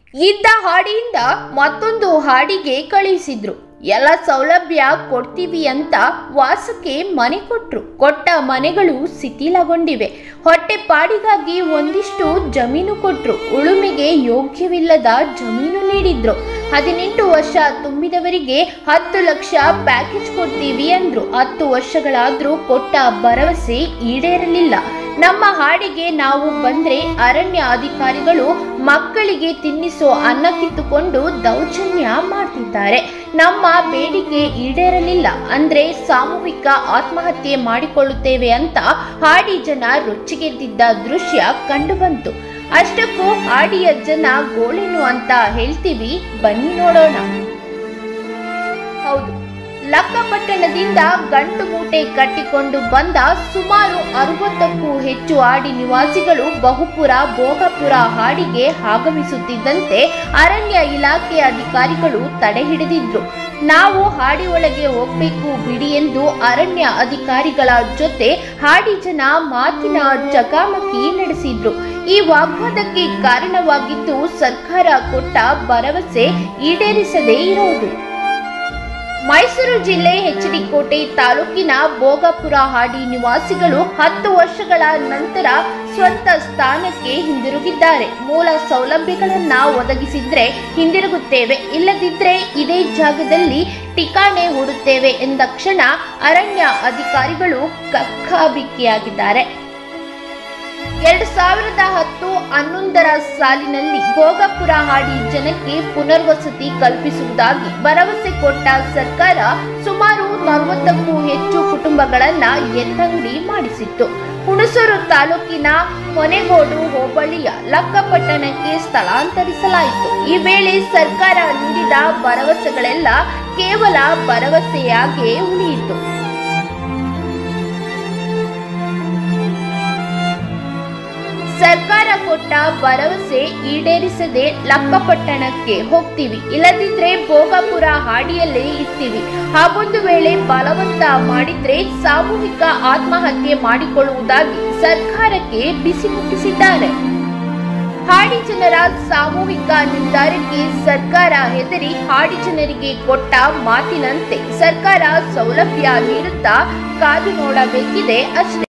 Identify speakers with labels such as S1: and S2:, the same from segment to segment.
S1: ಇದ್ದ ಹಾಡಿಯಿಂದ ಮತ್ತೊಂದು ಹಾಡಿಗೆ ಕಳುಹಿಸಿದ್ರು ಎಲ್ಲ ಸೌಲಭ್ಯ ಕೊಡ್ತೀವಿ ಅಂತ ವಾಸಕ್ಕೆ ಮನೆ ಕೊಟ್ರು ಕೊಟ್ಟ ಮನೆಗಳು ಶಿಥಿಲಗೊಂಡಿವೆ ಹೊಟ್ಟೆ ಪಾಡಿಗಾಗಿ ಒಂದಿಷ್ಟು ಜಮೀನು ಕೊಟ್ರು ಉಳುಮೆಗೆ ಯೋಗ್ಯವಿಲ್ಲದ ಜಮೀನು ನೀಡಿದ್ರು ಹದಿನೆಂಟು ವರ್ಷ ತುಂಬಿದವರಿಗೆ ಹತ್ತು ಲಕ್ಷ ಪ್ಯಾಕೇಜ್ ಕೊಡ್ತೀವಿ ಅಂದ್ರು ಹತ್ತು ವರ್ಷಗಳಾದ್ರೂ ಕೊಟ್ಟ ಭರವಸೆ ಈಡೇರಲಿಲ್ಲ ನಮ್ಮ ಹಾಡಿಗೆ ನಾವು ಬಂದ್ರೆ ಅರಣ್ಯ ಅಧಿಕಾರಿಗಳು ಮಕ್ಕಳಿಗೆ ತಿನ್ನಿಸೋ ಅನ್ನ ಕಿತ್ತುಕೊಂಡು ದೌರ್ಜನ್ಯ ಮಾಡ್ತಿದ್ದಾರೆ ನಮ್ಮ ಬೇಡಿಕೆ ಈಡೇರಲಿಲ್ಲ ಅಂದ್ರೆ ಸಾಮೂಹಿಕ ಆತ್ಮಹತ್ಯೆ ಮಾಡಿಕೊಳ್ಳುತ್ತೇವೆ ಅಂತ ಹಾಡಿ ಜನ ರೊಚ್ಚಿಗೆದ್ದಿದ್ದ ದೃಶ್ಯ ಕಂಡುಬಂತು ಅಷ್ಟಕ್ಕೂ ಹಾಡಿಯ ಜನ ಗೋಳೇನು ಅಂತ ಹೇಳ್ತೀವಿ ಬನ್ನಿ ನೋಡೋಣ ಹೌದು ಲಕ್ಕಪಟ್ಟಣದಿಂದ ಗಂಟು ಮೂಟೆ ಕಟ್ಟಿಕೊಂಡು ಬಂದ ಸುಮಾರು ಅರವತ್ತಕ್ಕೂ ಹೆಚ್ಚು ಹಾಡಿ ನಿವಾಸಿಗಳು ಬಹುಪುರ ಭೋಗಪುರ ಹಾಡಿಗೆ ಆಗಮಿಸುತ್ತಿದ್ದಂತೆ ಅರಣ್ಯ ಇಲಾಖೆ ಅಧಿಕಾರಿಗಳು ತಡೆ ಹಿಡಿದಿದ್ರು ನಾವು ಹಾಡಿ ಒಳಗೆ ಹೋಗ್ಬೇಕು ಬಿಡಿ ಎಂದು ಅರಣ್ಯ ಅಧಿಕಾರಿಗಳ ಜೊತೆ ಹಾಡಿ ಜನ ಮಾತಿನ ಚಕಾಮಕಿ ನಡೆಸಿದ್ರು ಈ ವಾಗ್ವಾದಕ್ಕೆ ಕಾರಣವಾಗಿದ್ದು ಸರ್ಕಾರ ಕೊಟ್ಟ ಭರವಸೆ ಈಡೇರಿಸದೇ ಇರೋದು ಮೈಸೂರು ಜಿಲ್ಲೆ ಕೋಟೆ ತಾಲೂಕಿನ ಭೋಗಪುರ ಹಾಡಿ ನಿವಾಸಿಗಳು ಹತ್ತು ವರ್ಷಗಳ ನಂತರ ಸ್ವಂತ ಸ್ಥಾನಕ್ಕೆ ಹಿಂದಿರುಗಿದ್ದಾರೆ ಮೂಲ ಸೌಲಭ್ಯಗಳನ್ನ ಒದಗಿಸಿದ್ರೆ ಹಿಂದಿರುಗುತ್ತೇವೆ ಇಲ್ಲದಿದ್ರೆ ಇದೇ ಜಾಗದಲ್ಲಿ ಠಿಕಾಣೆ ಹೂಡುತ್ತೇವೆ ಎಂದ ಕ್ಷಣ ಅರಣ್ಯ ಅಧಿಕಾರಿಗಳು ಕಕ್ಕಾಬಿಕ್ಕಿಯಾಗಿದ್ದಾರೆ ಎರಡು ಸಾವಿರದ ಹತ್ತು ಹನ್ನೊಂದರ ಸಾಲಿನಲ್ಲಿ ಭೋಗಪುರ ಹಾಡಿ ಜನಕ್ಕೆ ಪುನರ್ವಸತಿ ಕಲ್ಪಿಸುವುದಾಗಿ ಭರವಸೆ ಕೊಟ್ಟ ಸರ್ಕಾರ ಸುಮಾರು ನಲವತ್ತಕ್ಕೂ ಹೆಚ್ಚು ಕುಟುಂಬಗಳನ್ನ ಎತ್ತಂಗಡಿ ಮಾಡಿಸಿತ್ತು ಹುಣಸೂರು ತಾಲೂಕಿನ ಹೊನೆಗೋಡು ಹೋಬಳಿಯ ಲಕ್ಕಪಟ್ಟಣಕ್ಕೆ ಸ್ಥಳಾಂತರಿಸಲಾಯಿತು ಈ ವೇಳೆ ಸರ್ಕಾರ ನೀಡಿದ ಭರವಸೆಗಳೆಲ್ಲ ಕೇವಲ ಭರವಸೆಯಾಗೇ ಉಳಿಯಿತು ಸರ್ಕಾರ ಕೊಟ್ಟ ಭರವಸೆ ಈಡೇರಿಸದೆ ಲಕ್ಕಪಟ್ಟಣಕ್ಕೆ ಹೋಗ್ತೀವಿ ಇಲ್ಲದಿದ್ರೆ ಭೋಗಪುರ ಹಾಡಿಯಲ್ಲೇ ಇರ್ತೀವಿ ಹಾಗೊಂದು ವೇಳೆ ಬಲವಂತ ಮಾಡಿದ್ರೆ ಸಾಮೂಹಿಕ ಆತ್ಮಹತ್ಯೆ ಮಾಡಿಕೊಳ್ಳುವುದಾಗಿ ಸರ್ಕಾರಕ್ಕೆ ಬಿಸಿ ಮುಟ್ಟಿಸಿದ್ದಾರೆ ಹಾಡಿ ಜನರ ಸಾಮೂಹಿಕ ನಿರ್ಧಾರಕ್ಕೆ ಸರ್ಕಾರ ಹೆದರಿ ಹಾಡಿ ಜನರಿಗೆ ಕೊಟ್ಟ ಮಾತಿನಂತೆ ಸರ್ಕಾರ ಸೌಲಭ್ಯ ನೀಡುತ್ತಾ ಕಾದು ನೋಡಬೇಕಿದೆ ಅಷ್ಟೇ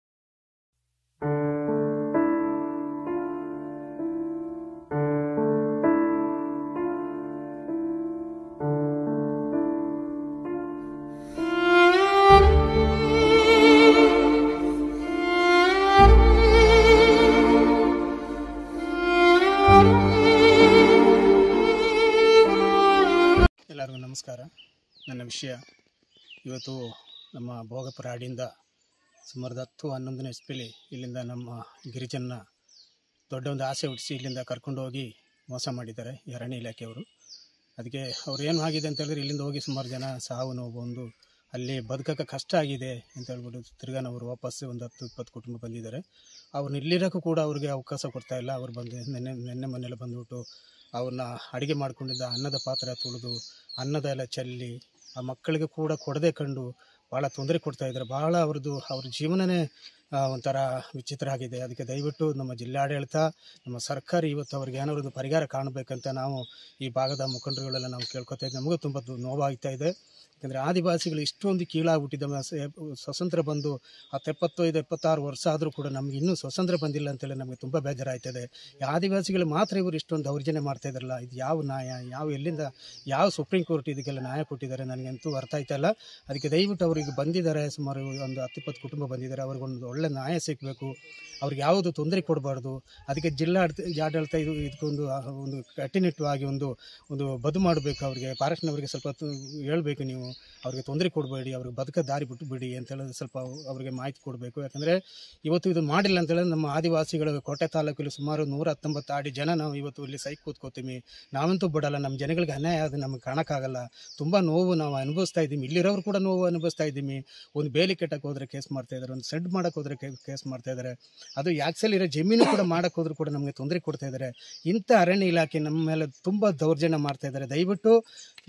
S2: ಎಲ್ಲರಿಗೂ ನಮಸ್ಕಾರ ನನ್ನ ವಿಷಯ ಇವತ್ತು ನಮ್ಮ ಭೋಗಪುರ ಹಾಡಿಂದ ಸುಮಾರು ಹತ್ತು ಹನ್ನೊಂದನೇ ಇಸ್ಪಿಲಿ ಇಲ್ಲಿಂದ ನಮ್ಮ ಗಿರಿಜನ ದೊಡ್ಡ ಒಂದು ಆಸೆ ಹುಟ್ಟಿಸಿ ಇಲ್ಲಿಂದ ಕರ್ಕೊಂಡು ಹೋಗಿ ಮೋಸ ಮಾಡಿದ್ದಾರೆ ಈ ಅರಣ್ಯ ಇಲಾಖೆಯವರು ಅದಕ್ಕೆ ಅವ್ರು ಏನು ಆಗಿದೆ ಅಂತ ಹೇಳಿದ್ರೆ ಇಲ್ಲಿಂದ ಹೋಗಿ ಸುಮಾರು ಜನ ಸಾವು ನೋವು ಬಂದು ಅಲ್ಲಿ ಬದುಕಕ್ಕೆ ಕಷ್ಟ ಆಗಿದೆ ಅಂತ ಹೇಳ್ಬಿಟ್ಟು ತಿರ್ಗಾ ಅವರು ವಾಪಸ್ ಒಂದು ಹತ್ತು ಇಪ್ಪತ್ತು ಕುಟುಂಬ ಬಂದಿದ್ದಾರೆ ಅವ್ರನ್ನ ಇಲ್ಲಿರೋಕ್ಕೂ ಕೂಡ ಅವ್ರಿಗೆ ಅವಕಾಶ ಕೊಡ್ತಾ ಇಲ್ಲ ಅವ್ರು ಬಂದು ನೆನ್ನೆ ನೆನ್ನೆ ಮನೆಯಲ್ಲ ಬಂದ್ಬಿಟ್ಟು ಅವ್ರನ್ನ ಅಡುಗೆ ಮಾಡ್ಕೊಂಡಿದ್ದ ಅನ್ನದ ಪಾತ್ರೆ ತುಳಿದು ಅನ್ನದ ಎಲ್ಲ ಚೆಲ್ಲಿ ಆ ಮಕ್ಕಳಿಗೆ ಕೂಡ ಕೊಡದೆ ಕಂಡು ಭಾಳ ತೊಂದರೆ ಕೊಡ್ತಾ ಇದ್ದಾರೆ ಭಾಳ ಅವ್ರದ್ದು ಅವ್ರ ಜೀವನನೇ ಆ, ಒಂಥರ ವಿಚಿತ್ರ ಆಗಿದೆ ಅದಕ್ಕೆ ದಯವಿಟ್ಟು ನಮ್ಮ ಜಿಲ್ಲಾಡಳಿತ ನಮ್ಮ ಸರ್ಕಾರ ಇವತ್ತು ಅವ್ರಿಗೆ ಏನಾದ್ರು ಒಂದು ಪರಿಹಾರ ಕಾಣಬೇಕಂತ ನಾವು ಈ ಭಾಗದ ಮುಖಂಡರುಗಳೆಲ್ಲ ನಾವು ಕೇಳ್ಕೊತಾ ಇದ್ದೀವಿ ನಮಗೂ ತುಂಬ ದು- ನೋವಾಗ್ತಾ ಇದೆ ಯಾಕಂದರೆ ಆದಿವಾಸಿಗಳು ಇಷ್ಟೊಂದು ಕೀಳಾಗ್ಬಿಟ್ಟಿದ್ದ ಸ್ವತಂತ್ರ ಬಂದು ಹತ್ತು ಎಪ್ಪತ್ತೈದು ಎಪ್ಪತ್ತಾರು ವರ್ಷ ಆದರೂ ಕೂಡ ನಮ್ಗೆ ಇನ್ನೂ ಸ್ವತಂತ್ರ ಬಂದಿಲ್ಲ ಅಂತೇಳಿ ನಮಗೆ ತುಂಬ ಬೇಜಾರಾಯ್ತದೆ ಈ ಆದಿವಾಸಿಗಳು ಮಾತ್ರ ಇವರು ಇಷ್ಟೊಂದು ದೌರ್ಜನ್ಯ ಮಾಡ್ತಾ ಇದ್ದಾರಲ್ಲ ಇದು ಯಾವ ನ್ಯಾಯ ಯಾವ ಎಲ್ಲಿಂದ ಯಾವ ಸುಪ್ರೀಂ ಕೋರ್ಟ್ ಇದಕ್ಕೆಲ್ಲ ನ್ಯಾಯ ಕೊಟ್ಟಿದ್ದಾರೆ ನನಗಂತೂ ಅರ್ಥ ಆಯ್ತಾ ಇಲ್ಲ ಅದಕ್ಕೆ ದಯವಿಟ್ಟು ಅವರಿಗೆ ಬಂದಿದ್ದಾರೆ ಸುಮಾರು ಒಂದು ಹತ್ತಿಪ್ಪತ್ತು ಕುಟುಂಬ ಬಂದಿದ್ದಾರೆ ಅವ್ರಿಗೊಂದು ಒಳ್ಳೆ ನ್ಯಾಯ ಸಿಗಬೇಕು ಅವ್ರಿಗೆ ಯಾವುದು ತೊಂದರೆ ಕೊಡಬಾರ್ದು ಅದಕ್ಕೆ ಜಿಲ್ಲಾಡಳಿತ ಆಡಳಿತ ಇದು ಇದಕ್ಕೊಂದು ಆ, ಒಂದು ಕಟ್ಟುನಿಟ್ಟುವಾಗಿ ಒಂದು ಒಂದು ಬದು ಮಾಡಬೇಕು ಅವರಿಗೆ ಫಾರೆಸ್ಟ್ನವರಿಗೆ ಸ್ವಲ್ಪ ತು- ಹೇಳ್ಬೇಕು ನೀವು ಅವ್ರಿಗೆ ತೊಂದರೆ ಕೊಡಬೇಡಿ ಅವ್ರಿಗೆ ಬದುಕ ದಾರಿ ಬಿಟ್ಟು ಬಿಡಿ ಅಂತ ಹೇಳೋದು ಸ್ವಲ್ಪ ಅವರಿಗೆ ಮಾಹಿತಿ ಕೊಡಬೇಕು ಯಾಕಂದರೆ ಇವತ್ತು ಇದು ಮಾಡಿಲ್ಲ ಅಂತ ಹೇಳಿದ್ರೆ ನಮ್ಮ ಆದಿವಾಸಿಗಳ ಕೋಟೆ ತಾಲೂಕಲ್ಲಿ ಸುಮಾರು ನೂರ ಹತ್ತೊಂಬತ್ತು ಆಡಿ ಜನ ನಾವು ಇವತ್ತು ಇಲ್ಲಿ ಸೈ ಕೂತ್ಕೋತೀವಿ ನಾವಂತೂ ಬಿಡಲ್ಲ ನಮ್ಮ ಜನಗಳಿಗೆ ಅನ್ಯಾಯ ಅದು ನಮಗೆ ಕಾಣಕ್ಕಾಗಲ್ಲ ತುಂಬ ನೋವು ನಾವು ಅನುಭವಿಸ್ತಾ ಇದ್ದೀವಿ ಇಲ್ಲಿರೋರು ಕೂಡ ನೋವು ಅನುಭವಿಸ್ತಾ ಇದ್ದೀವಿ ಒಂದು ಬೇಲಿ ಕೆಟ್ಟಕ್ಕೆ ಹೋದ್ರೆ ಕೇಸ್ ಮಾಡ್ತಾ ಇದ್ದಾರೆ ಒಂದು ಸೆಡ್ ಮಾಡಕ್ಕೆ ಹೋದ್ರೆ ಕೇಸ್ ಮಾಡ್ತಾ ಇದ್ದಾರೆ ಅದು ಯಾಕ್ಸಲ್ ಇರೋ ಜಮೀನು ಕೂಡ ಮಾಡಕ್ಕೆ ಹೋದ್ರು ಕೂಡ ನಮಗೆ ತೊಂದರೆ ಕೊಡ್ತಾ ಇದ್ದಾರೆ ಇಂಥ ಅರಣ್ಯ ಇಲಾಖೆ ನಮ್ಮ ಮೇಲೆ ತುಂಬ ದೌರ್ಜನ್ಯ ಮಾಡ್ತಾ ಇದ್ದಾರೆ ದಯವಿಟ್ಟು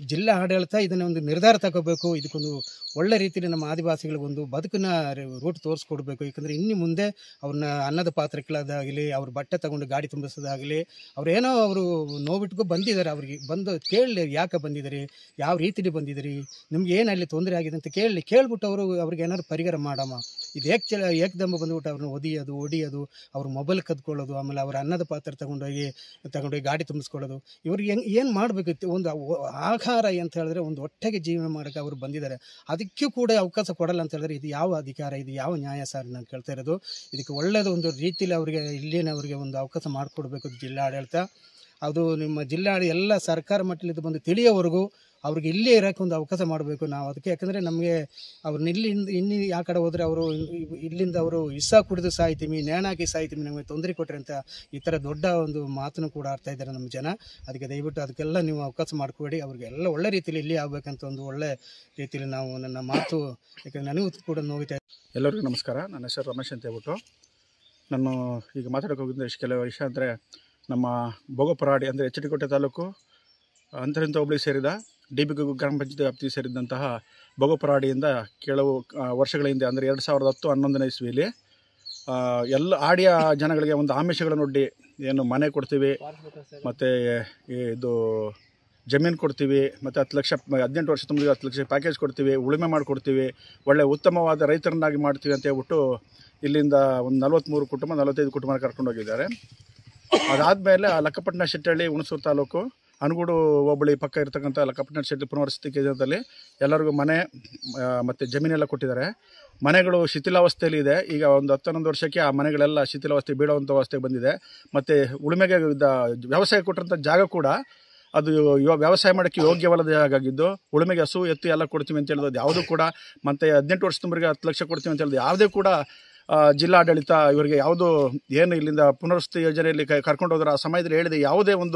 S2: ಜಿಲ್ಲಾ ಆಡಳಿತ ಇದನ್ನ ಒಂದು ನಿರ್ಧಾರ ತಗೋಬೇಕು ಇದಕ್ಕೊಂದು ಒಳ್ಳೆ ರೀತಿಯಲ್ಲಿ ನಮ್ಮ ಆದಿವಾಸಿಗಳಿಗೆ ಒಂದು ಬದುಕನ್ನ ರೂಟ್ ತೋರಿಸ್ಕೊಡ್ಬೇಕು ಯಾಕಂದರೆ ಇನ್ನು ಮುಂದೆ ಅವ್ರನ್ನ ಅನ್ನದ ಪಾತ್ರಗಳದಾಗಲಿ ಅವ್ರ ಬಟ್ಟೆ ತಗೊಂಡು ಗಾಡಿ ತುಂಬಿಸೋದಾಗಲಿ ಅವ್ರೇನೋ ಅವರು ನೋವಿಟ್ಕೊ ಬಂದಿದ್ದಾರೆ ಅವ್ರಿಗೆ ಬಂದು ಕೇಳಲಿ ಯಾಕೆ ಬಂದಿದ್ದೀರಿ ಯಾವ ರೀತಿಲಿ ಬಂದಿದ್ದೀರಿ ನಿಮ್ಗೆ ಏನು ಅಲ್ಲಿ ತೊಂದರೆ ಆಗಿದೆ ಅಂತ ಕೇಳಲಿ ಕೇಳ್ಬಿಟ್ಟು ಅವರು ಅವ್ರಿಗೆ ಏನಾದ್ರು ಪರಿಹಾರ ಮಾಡಮ್ಮ ಇದು ಏಕ್ ಚಲ ಏಕದಮ್ಮ ಬಂದ್ಬಿಟ್ಟು ಅವ್ರನ್ನ ಒದಿಯೋದು ಒಡಿಯೋದು ಅವ್ರ ಮೊಬೈಲ್ ಕದ್ಕೊಳ್ಳೋದು ಆಮೇಲೆ ಅವ್ರ ಅನ್ನದ ಪಾತ್ರ ತಗೊಂಡೋಗಿ ತಗೊಂಡೋಗಿ ಗಾಡಿ ತುಂಬಿಸ್ಕೊಳ್ಳೋದು ಇವ್ರಿಗೆ ಹೆಂಗೆ ಏನು ಮಾಡಬೇಕು ಒಂದು ಅವ್- ಆಹಾರ ಅಂತ ಹೇಳಿದ್ರೆ ಒಂದು ಹೊಟ್ಟೆಗೆ ಜೀವನ ಮಾಡೋಕ್ಕೆ ಅವರು ಬಂದಿದ್ದಾರೆ ಅದಕ್ಕೂ ಕೂಡ ಅವಕಾಶ ಕೊಡಲ್ಲ ಅಂತ ಹೇಳಿದ್ರೆ ಇದು ಯಾವ ಅಧಿಕಾರ ಇದು ಯಾವ ನ್ಯಾಯ ಸರ್ ನಾನು ಕೇಳ್ತಾ ಇರೋದು ಇದಕ್ಕೆ ಒಳ್ಳೆಯದು ಒಂದು ರೀತಿಯಲ್ಲಿ ಅವರಿಗೆ ಇಲ್ಲಿನವರಿಗೆ ಒಂದು ಅವಕಾಶ ಮಾಡಿಕೊಡ್ಬೇಕು ಜಿಲ್ಲಾಡಳಿತ ಅದು ನಿಮ್ಮ ಜಿಲ್ಲಾ ಎಲ್ಲ ಸರ್ಕಾರ ಮಟ್ಟದಲ್ಲಿ ಬಂದು ತಿಳಿಯೋವರೆಗೂ ಅವ್ರಿಗೆ ಇಲ್ಲೇ ಇರೋಕ್ಕೆ ಒಂದು ಅವಕಾಶ ಮಾಡಬೇಕು ನಾವು ಅದಕ್ಕೆ ಯಾಕಂದರೆ ನಮಗೆ ಅವ್ರನ್ನ ಇಲ್ಲಿಂದ ಇನ್ನು ಆ ಕಡೆ ಹೋದರೆ ಅವರು ಇಲ್ಲಿಂದ ಅವರು ಇಸ ಕುಡಿದು ಸಾಯ್ತೀವಿ ನೇಣಾಕಿ ಸಾಯ್ತೀವಿ ನಮಗೆ ತೊಂದರೆ ಕೊಟ್ಟರೆ ಅಂತ ಈ ಥರ ದೊಡ್ಡ ಒಂದು ಮಾತನ್ನು ಕೂಡ ಆಡ್ತಾ ಇದ್ದಾರೆ ನಮ್ಮ ಜನ ಅದಕ್ಕೆ ದಯವಿಟ್ಟು ಅದಕ್ಕೆಲ್ಲ ನೀವು ಅವಕಾಶ ಮಾಡಿಕೊಡಿ ಅವ್ರಿಗೆ ಎಲ್ಲ ಒಳ್ಳೆ ರೀತಿಯಲ್ಲಿ ಇಲ್ಲಿ ಆಗಬೇಕಂತ ಒಂದು ಒಳ್ಳೆ ರೀತಿಯಲ್ಲಿ ನಾವು ನನ್ನ ಮಾತು ಯಾಕಂದರೆ ನನಗೂ ಕೂಡ ನೋವಿತಾ
S3: ಎಲ್ಲರಿಗೂ ನಮಸ್ಕಾರ ನನ್ನ ಹೆಸರು ರಮೇಶ್ ಅಂತ ಹೇಳ್ಬಿಟ್ಟು ನಾನು ಈಗ ಮಾತಾಡೋಕೆ ಹೋಗಿದ್ದ ಇಷ್ಟು ಕೆಲವು ವಿಷಯ ಅಂದರೆ ನಮ್ಮ ಭೋಗಪುರಾಡಿ ಅಂದರೆ ಎಚ್ ಡಿ ಕೋಟೆ ತಾಲೂಕು ಅಂತರ್ಜಂತ ಹೋಬಳಿಗೆ ಸೇರಿದ ಡಿ ಬಿ ಗ್ರಾಮ ಪಂಚಾಯತ್ ವ್ಯಾಪ್ತಿಗೆ ಸೇರಿದಂತಹ ಭೋಗಪುರಾಡಿಯಿಂದ ಕೆಲವು ಆ, ವರ್ಷಗಳ ಹಿಂದೆ ಅಂದರೆ ಎರಡು ಸಾವಿರದ ಹತ್ತು ಹನ್ನೊಂದನೇ ಇಸ್ವಿಯಲ್ಲಿ ಆ, ಎಲ್ಲ ಆಡಿಯ ಜನಗಳಿಗೆ ಒಂದು ಆಮಿಷಗಳನ್ನು ಒಡ್ಡಿ ಏನು ಮನೆ ಕೊಡ್ತೀವಿ ಮತ್ತು ಇದು ಜಮೀನು ಕೊಡ್ತೀವಿ ಮತ್ತು ಹತ್ತು ಲಕ್ಷ ಹದಿನೆಂಟು ವರ್ಷ ತುಂಬಿದ ಹತ್ತು ಲಕ್ಷ ಪ್ಯಾಕೇಜ್ ಕೊಡ್ತೀವಿ ಉಳುಮೆ ಮಾಡಿಕೊಡ್ತೀವಿ ಒಳ್ಳೆ ಉತ್ತಮವಾದ ರೈತರನ್ನಾಗಿ ಮಾಡ್ತೀವಿ ಅಂತ ಹೇಳ್ಬಿಟ್ಟು ಇಲ್ಲಿಂದ ಒಂದು ನಲವತ್ತ್ಮೂರು ಕುಟುಂಬ ನಲವತ್ತೈದು ಕುಟುಂಬ ಕರ್ಕೊಂಡು ಹೋಗಿದ್ದಾರೆ ಅದಾದಮೇಲೆ ಆ ಲಕ್ಕಪಟ್ಟಣ ಶೆಟ್ಟಹಳ್ಳಿ ಹುಣಸೂರು ತಾಲೂಕು ಅನಗೂಡು ಹೋಬಳಿ ಪಕ್ಕ ಇರತಕ್ಕಂಥ ಲಕ್ಕಪಟ್ಟಣ ಶೆಟ್ಟಿ ಪುನರ್ವಸತಿ ಕೇಂದ್ರದಲ್ಲಿ ಎಲ್ಲರಿಗೂ ಮನೆ ಆ, ಮತ್ತು ಜಮೀನೆಲ್ಲ ಕೊಟ್ಟಿದ್ದಾರೆ ಮನೆಗಳು ಶಿಥಿಲಾವಸ್ಥೆಯಲ್ಲಿ ಇದೆ ಈಗ ಒಂದು ಹತ್ತೊಂದು ವರ್ಷಕ್ಕೆ ಆ ಮನೆಗಳೆಲ್ಲ ಶಿಥಿಲಾವಸ್ಥೆ ಬೀಳುವಂಥ ಅವಸ್ಥೆಗೆ ಬಂದಿದೆ ಮತ್ತು ಉಳುಮೆಗೆ ಇದ್ದ ವ್ಯವಸಾಯ ಕೊಟ್ಟಂಥ ಜಾಗ ಕೂಡ ಅದು ಇವ- ವ್ಯವಸಾಯ ಮಾಡೋಕ್ಕೆ ಯೋಗ್ಯವಲ್ಲದ ಜಾಗ ಆಗಿದ್ದು ಉಳುಮೆಗೆ ಹಸು ಎತ್ತು ಎಲ್ಲ ಕೊಡ್ತೀವಿ ಅಂತ ಹೇಳಿದ್ದು ಯಾವುದೂ ಕೂಡ ಮತ್ತು ಹದಿನೆಂಟು ವರ್ಷ ತುಂಬರಿಗೆ ಹತ್ತು ಲಕ್ಷ ಕೊಡ್ತೀವಿ ಅಂತ ಹೇಳಿದ್ದು ಯಾವುದೇ ಕೂಡ ಆ, ಜಿಲ್ಲಾಡಳಿತ ಇವರಿಗೆ ಯಾವುದು ಏನು ಇಲ್ಲಿಂದ ಪುನರ್ವಸತಿ ಯೋಜನೆಯಲ್ಲಿ ಕ- ಕರ್ಕೊಂಡು ಹೋದ್ರೆ ಆ ಸಮಯದಲ್ಲಿ ಹೇಳಿದ ಯಾವುದೇ ಒಂದು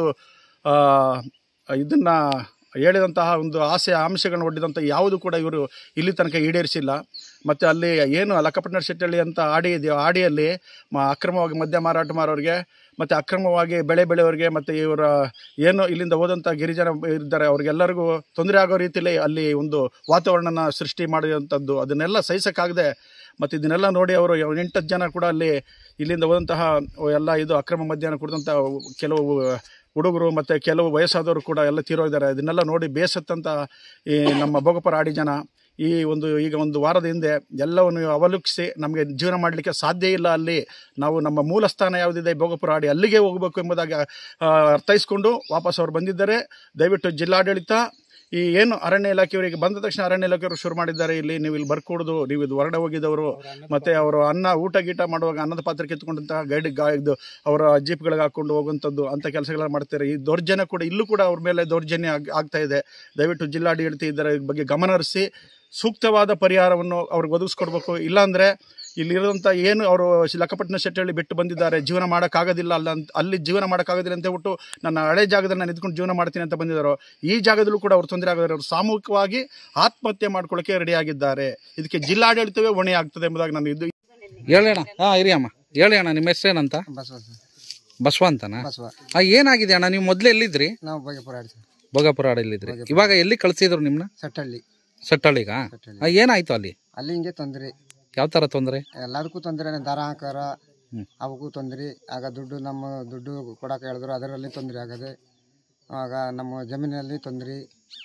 S3: ಇದನ್ನು ಹೇಳಿದಂತಹ ಒಂದು ಆಸೆ ಆಮಿಷಗಳನ್ನು ಒಡ್ಡಿದಂಥ ಯಾವುದು ಕೂಡ ಇವರು ಇಲ್ಲಿ ತನಕ ಈಡೇರಿಸಿಲ್ಲ ಮತ್ತು ಅಲ್ಲಿ ಏನು ಲಕ್ಕಪಟ್ಟಣ ಶೆಟ್ಟಳ್ಳಿ ಅಂತ ಆಡಿ ಇದೆಯೋ ಆಡಿಯಲ್ಲಿ ಮ ಅಕ್ರಮವಾಗಿ ಮದ್ಯ ಮಾರಾಟ ಮಾರೋರಿಗೆ ಮತ್ತು ಅಕ್ರಮವಾಗಿ ಬೆಳೆ ಬೆಳೆಯೋರಿಗೆ ಮತ್ತು ಇವರ ಏನು ಇಲ್ಲಿಂದ ಹೋದಂಥ ಗಿರಿಜನ ಇದ್ದಾರೆ ಅವ್ರಿಗೆಲ್ಲರಿಗೂ ತೊಂದರೆ ಆಗೋ ರೀತಿಯಲ್ಲಿ ಅಲ್ಲಿ ಒಂದು ವಾತಾವರಣನ ಸೃಷ್ಟಿ ಮಾಡಿದಂಥದ್ದು ಅದನ್ನೆಲ್ಲ ಸಹಿಸೋಕ್ಕಾಗದೆ ಮತ್ತು ಇದನ್ನೆಲ್ಲ ನೋಡಿ ಅವರು ಎಂಟತ್ತು ಜನ ಕೂಡ ಅಲ್ಲಿ ಇಲ್ಲಿಂದ ಹೋದಂತಹ ಎಲ್ಲ ಇದು ಅಕ್ರಮ ಮದ್ಯನ ಕುಡಿದಂಥ ಕೆಲವು ಹುಡುಗರು ಮತ್ತು ಕೆಲವು ವಯಸ್ಸಾದವರು ಕೂಡ ಎಲ್ಲ ತೀರೋಗಿದ್ದಾರೆ ಇದನ್ನೆಲ್ಲ ನೋಡಿ ಬೇಸತ್ತಂತ ಈ ನಮ್ಮ ಭೋಗಪುರ ಆಡಿ ಜನ ಈ ಒಂದು ಈಗ ಒಂದು ವಾರದ ಹಿಂದೆ ಎಲ್ಲವನ್ನು ಅವಲೋಕಿಸಿ ನಮಗೆ ಜೀವನ ಮಾಡಲಿಕ್ಕೆ ಸಾಧ್ಯ ಇಲ್ಲ ಅಲ್ಲಿ ನಾವು ನಮ್ಮ ಮೂಲ ಸ್ಥಾನ ಯಾವುದಿದೆ ಭೋಗಪುರ ಆಡಿ ಅಲ್ಲಿಗೆ ಹೋಗಬೇಕು ಎಂಬುದಾಗಿ ಆ, ಅರ್ಥೈಸ್ಕೊಂಡು ವಾಪಸ್ ಅವ್ರು ಬಂದಿದ್ದಾರೆ ದಯವಿಟ್ಟು ಜಿಲ್ಲಾಡಳಿತ ಈ ಏನು ಅರಣ್ಯ ಇಲಾಖೆಯವರಿಗೆ ಬಂದ ತಕ್ಷಣ ಅರಣ್ಯ ಇಲಾಖೆಯವರು ಶುರು ಮಾಡಿದ್ದಾರೆ ಇಲ್ಲಿ ನೀವು ಇಲ್ಲಿ ಬರ್ಕೊಡೋದು ನೀವು ಇದು ಹೊರಗಡೆ ಹೋಗಿದ್ದವರು ಮತ್ತೆ ಅವರು ಅನ್ನ ಊಟ ಗೀಟ ಮಾಡುವಾಗ ಅನ್ನದ ಪಾತ್ರ ಕಿತ್ಕೊಂಡಂತಹ ಗೈಡ್ ಗಾ ಇದು ಅವರ ಜೀಪ್ಗಳಿಗೆ ಹಾಕೊಂಡು ಹೋಗುವಂಥದ್ದು ಅಂತ ಕೆಲಸಗಳನ್ನ ಮಾಡ್ತಾರೆ ಈ ದೌರ್ಜನ್ಯ ಕೂಡ ಇಲ್ಲೂ ಕೂಡ ಅವ್ರ ಮೇಲೆ ದೌರ್ಜನ್ಯ ಆಗ್- ಆಗ್ತಾ ಇದೆ ದಯವಿಟ್ಟು ಜಿಲ್ಲಾಡಳಿತ ಇದರ ಬಗ್ಗೆ ಗಮನ ಹರಿಸಿ ಸೂಕ್ತವಾದ ಪರಿಹಾರವನ್ನು ಅವ್ರಿಗೆ ಒದಗಿಸ್ಕೊಡ್ಬೇಕು ಇಲ್ಲಾಂದರೆ ಇಲ್ಲಿರೋಂಥ ಏನು ಅವರು ಲಕ್ಕಪಟ್ಟಣ ಶೆಟ್ಟಹಳ್ಳಿ ಬಿಟ್ಟು ಬಂದಿದ್ದಾರೆ ಜೀವನ ಮಾಡೋಕ್ಕಾಗೋದಿಲ್ಲ ಅಲ್ಲ ಅಂತ ಅಲ್ಲಿ ಜೀವನ ಮಾಡೋಕ್ಕಾಗೋದಿಲ್ಲ ಅಂತ ಹೇಳ್ಬಿಟ್ಟು ನನ್ನ ಹಳೆ ಜಾಗದಲ್ಲಿ ನಾನು ಇದ್ಕೊಂಡು ಜೀವನ ಮಾಡ್ತೀನಿ ಅಂತ ಬಂದಿದ್ದಾರೋ ಈ ಜಾಗದಲ್ಲೂ ಕೂಡ ಅವ್ರು ತೊಂದರೆ ಆಗೋದ್ರೆ ಅವರು ಸಾಮೂಹಿಕವಾಗಿ ಆತ್ಮಹತ್ಯೆ ಮಾಡ್ಕೊಳ್ಳೋಕೆ ರೆಡಿಯಾಗಿದ್ದಾರೆ ಇದಕ್ಕೆ ಜಿಲ್ಲಾಡಳಿತವೇ ಹೊಣೆ ಆಗ್ತದೆ ಎಂಬುದಾಗಿ ನಾನು ಇದು
S4: ಹೇಳಿ ಅಣ್ಣ ಹಾಂ ಇರಿ ಅಮ್ಮ ಹೇಳಿ ಅಣ್ಣ ನಿಮ್ಮ ಹೆಸರೇನಂತ
S5: ಬಸವ ಸರ್
S4: ಬಸವ ಅಂತನಾ
S5: ಬಸವ
S4: ಆ ಏನಾಗಿದೆ ಅಣ್ಣ ನೀವು ಮೊದಲು ಎಲ್ಲಿದ್ರಿ
S5: ನಾವು ಬಗೆಪುರ ಆಡಿ ಸರ್
S4: ಭೋಗಾಪುರ ಎಲ್ಲಿದ್ರಿ ಇವಾಗ ಎಲ್ಲಿ ಕಳ್ಸಿದ್ರು ನಿಮ್ನ
S5: ಸಟ್ಟಳ್ಳಿ
S4: ಸಟ್ಟಳ್ಳಿಗ
S5: ಸಟ್ಟಳ್ಳಿ
S4: ಆ, ಏನಾಯ್ತು ಅಲ್ಲಿ
S5: ಅಲ್ಲಿ ಹಿಂಗೆ ತೊಂದರೆ
S4: ಯಾವ ತರ ತೊಂದರೆ
S5: ಎಲ್ಲದಕ್ಕೂ ತೊಂದರೆ ದರ ಹಾಕಾರ
S4: ಹ್ಮ್.
S5: ಅವಕ್ಕೂ ತೊಂದರೆ ಆಗ ದುಡ್ಡು ನಮ್ಮ ದುಡ್ಡು ಕೊಡಕ್ಕೆ ಹೇಳಿದ್ರು ಅದರಲ್ಲಿ ತೊಂದರೆ ಆಗದೆ ಆಗ ನಮ್ಮ ಜಮೀನಲ್ಲಿ ತೊಂದರೆ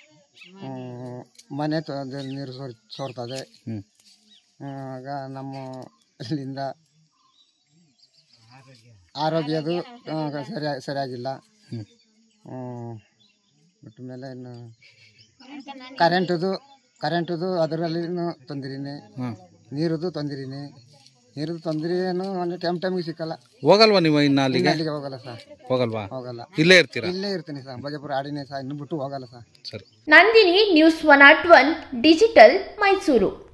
S5: ಮನೆ ತೊಂದ್ರೆ ನೀರು ಸೋರ್ ಸೋರ್ತದೆ
S4: ಹ್ಮ್.
S5: ಆಗ ನಮ್ಮ ಇಲ್ಲಿಂದ ಆರೋಗ್ಯದು ಆ, ಸರಿ ಸರಿಯಾಗಿಲ್ಲ
S4: ಹ್ಮ್.
S5: ಹ್ಮ್. ಬಿಟ್ಟ ಮೇಲೆ ಇನ್ನು ಕರೆಂಟದು ಕರೆಂಟದು ಅದರಲ್ಲಿ ತೊಂದರೆನೇ
S4: ಹಾಂ
S5: ನೀರದು ತೊಂದರೆನೇ ನೀರದು ತೊಂದರೆ ಏನು ಅಂದರೆ ಟೈಮ್ ಟೈಮಿಗೆ ಸಿಕ್ಕಲ್ಲ
S4: ಹೋಗಲ್ವಾ ನೀವು ಇನ್ನ
S5: ಇನ್ನು
S4: ಅಲ್ಲಿಗೆ
S5: ಅಲ್ಲಿಗೆ ಹೋಗಲ್ಲ ಸರ್
S4: ಹೋಗಲ್ವಾ
S5: ಹೋಗಲ್ಲ
S4: ಇಲ್ಲೇ ಇರ್ತೀರಾ
S5: ಇಲ್ಲೇ ಇರ್ತೀನಿ ಸರ್ ಬಗೆಪುರ ಆಡಿನೇ ಸರ್ ಇನ್ನು ಬಿಟ್ಟು ಹೋಗಲ್ಲ ಸರ್
S4: ಸರಿ
S1: Nandini news one not one digital Mysuru